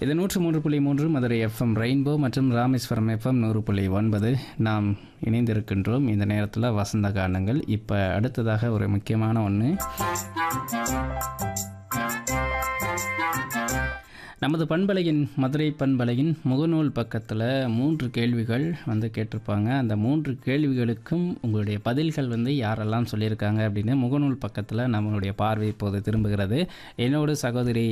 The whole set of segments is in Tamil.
இது நூற்று மூன்று புள்ளி மூன்று மதுரை எஃப்எம் ரெயின்போ மற்றும் ராமேஸ்வரம் எஃப்எம் நூறு புள்ளி ஒன்பது நாம் இணைந்திருக்கின்றோம் இந்த நேரத்தில் வசந்த கானங்கள் இப்போ அடுத்ததாக ஒரு முக்கியமான ஒன்று நமது பண்பலையின் மதுரை பண்பலையின் முகநூல் பக்கத்தில் மூன்று கேள்விகள் வந்து கேட்டிருப்பாங்க அந்த மூன்று கேள்விகளுக்கும் உங்களுடைய பதில்கள் வந்து யாரெல்லாம் சொல்லியிருக்காங்க அப்படின்னு முகநூல் பக்கத்தில் நம்மளுடைய பார்வை இப்போது திரும்புகிறது என்னோட சகோதரி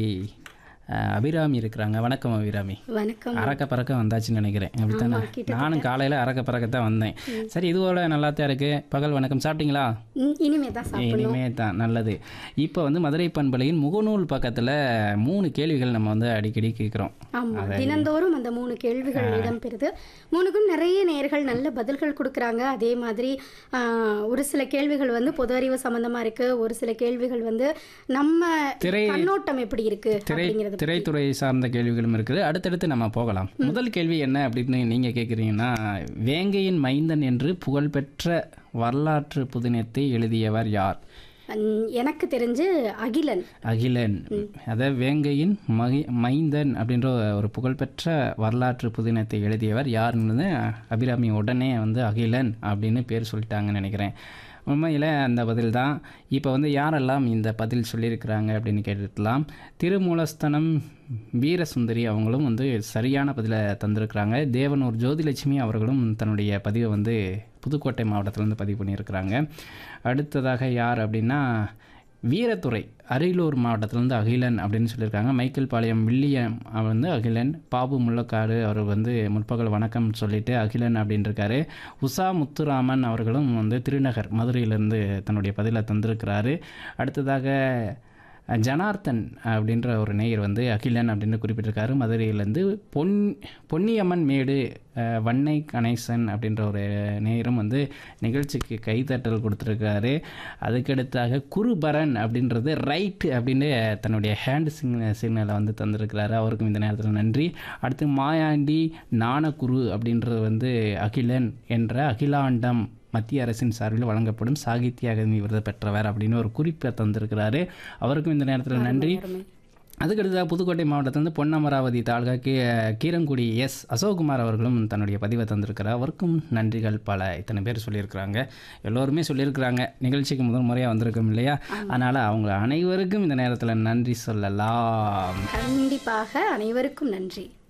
அஹ், அபிராமி இருக்கிறாங்க வணக்கம் அபிராமி வணக்கம் அறக்க பறக்க வந்தாச்சுன்னு நினைக்கிறேன் அப்படித்தானே ஆமா, கிட்டத்தட்ட. நானும் காலையில் அறக்க பறக்க தான் வந்தேன் சரி இதுவோட நல்லா தான் இருக்குது பகல் வணக்கம் சாப்பிட்டீங்களா ம், இனிமே தான் சாப்பிடணும் இனிமே தான் நல்லது இப்போ வந்து மதுரை பண்பலையின் முகநூல் பக்கத்தில் மூணு கேள்விகள் நம்ம வந்து அடிக்கடி கேட்குறோம் ஆமா தினந்தோறும் அந்த மூணு கேள்விகள் இடம்பெறுது மூணுக்கும் நிறைய நேர்கள் நல்ல பதில்கள் கொடுக்குறாங்க அதே மாதிரி ஆஹ், ஒரு சில கேள்விகள் வந்து பொது அறிவு சம்பந்தமா இருக்கு ஒரு சில கேள்விகள் வந்து நம்ம திரை கண்ணோட்டம் எப்படி இருக்கு திரை அப்படிங்கிறது திரைத்துறை சார்ந்த கேள்விகளும் இருக்குது அடுத்தடுத்து நம்ம போகலாம் முதல் கேள்வி என்ன அப்படின்னு நீங்கள் கேட்குறீங்கன்னா வேங்கையின் மைந்தன் என்று புகழ்பெற்ற வரலாற்று புதினத்தை எழுதியவர் யார் ம், எனக்கு தெரிஞ்சு அகிலன் அகிலன் அதாவது வேங்கையின் மகி மைந்தன் அப்படின்ற ஒரு புகழ்பெற்ற வரலாற்று புதினத்தை எழுதியவர் யாருன்னு அபிராமி உடனே வந்து அகிலன் அப்படின்னு பேர் சொல்லிட்டாங்கன்னு நினைக்கிறேன் உண்மையில் அந்த பதில் தான் இப்போ வந்து யாரெல்லாம் இந்த பதில் சொல்லியிருக்கிறாங்க அப்படின்னு கேட்டுக்கலாம் திருமூலஸ்தனம் வீரசுந்தரி அவங்களும் வந்து சரியான பதிலை தந்திருக்கிறாங்க தேவனூர் ஜோதிலட்சுமி அவர்களும் தன்னுடைய பதிவை வந்து புதுக்கோட்டை மாவட்டத்திலேருந்து பதிவு பண்ணியிருக்கிறாங்க அடுத்ததாக யார் அப்படின்னா வீரத்துறை அரியலூர் மாவட்டத்திலேருந்து அகிலன் அப்படின்னு சொல்லியிருக்காங்க மைக்கேல் பாளையம் வில்லியம் அவர் வந்து அகிலன் பாபு முள்ளக்காடு அவர் வந்து முற்பகல் வணக்கம் சொல்லிட்டு அகிலன் அப்படின்னு இருக்காரு உஷா முத்துராமன் அவர்களும் வந்து திருநகர் மதுரையிலேருந்து தன்னுடைய பதிலை தந்திருக்கிறாரு அடுத்ததாக ஜனார்த்தன் அப்படின்ற ஒரு நேயர் வந்து அகிலன் அப்படின்னு குறிப்பிட்டிருக்காரு மதுரையிலேருந்து பொன் பொன்னியம்மன் மேடு அஹ், வன்னை கணேசன் அப்படின்ற ஒரு நேயரும் வந்து நிகழ்ச்சிக்கு கைத்தட்டல் கொடுத்துருக்காரு அதுக்கடுத்தாக குருபரன் அப்படின்றது ரைட் அப்படின்னு தன்னுடைய ஹேண்ட் சிக்ன சிக்னலை வந்து தந்திருக்கிறாரு அவருக்கும் இந்த நேரத்தில் நன்றி அடுத்து மாயாண்டி நாணகுரு அப்படின்றது வந்து அகிலன் என்ற அகிலாண்டம் மத்திய அரசின் சார்பில் வழங்கப்படும் சாகித்ய அகாதமி விருது பெற்றவர் அப்படின்னு ஒரு குறிப்பை தந்திருக்கிறாரு அவருக்கும் இந்த நேரத்தில் நன்றி அருமை. அதுக்கடுத்ததாக புதுக்கோட்டை மாவட்டத்திலிருந்து பொன்னமராவதி தாலுகா கீ கீரங்குடி எஸ் அசோக்குமார் அவர்களும் தன்னுடைய பதிவை தந்திருக்கிறார் அவருக்கும் நன்றிகள் பல இத்தனை பேர் சொல்லியிருக்கிறாங்க எல்லோருமே சொல்லியிருக்கிறாங்க நிகழ்ச்சிக்கு முதல் முறையாக வந்திருக்கோம் இல்லையா அதனால் அவங்க அனைவருக்கும் இந்த நேரத்தில் நன்றி சொல்லலாம் கண்டிப்பாக அனைவருக்கும் நன்றி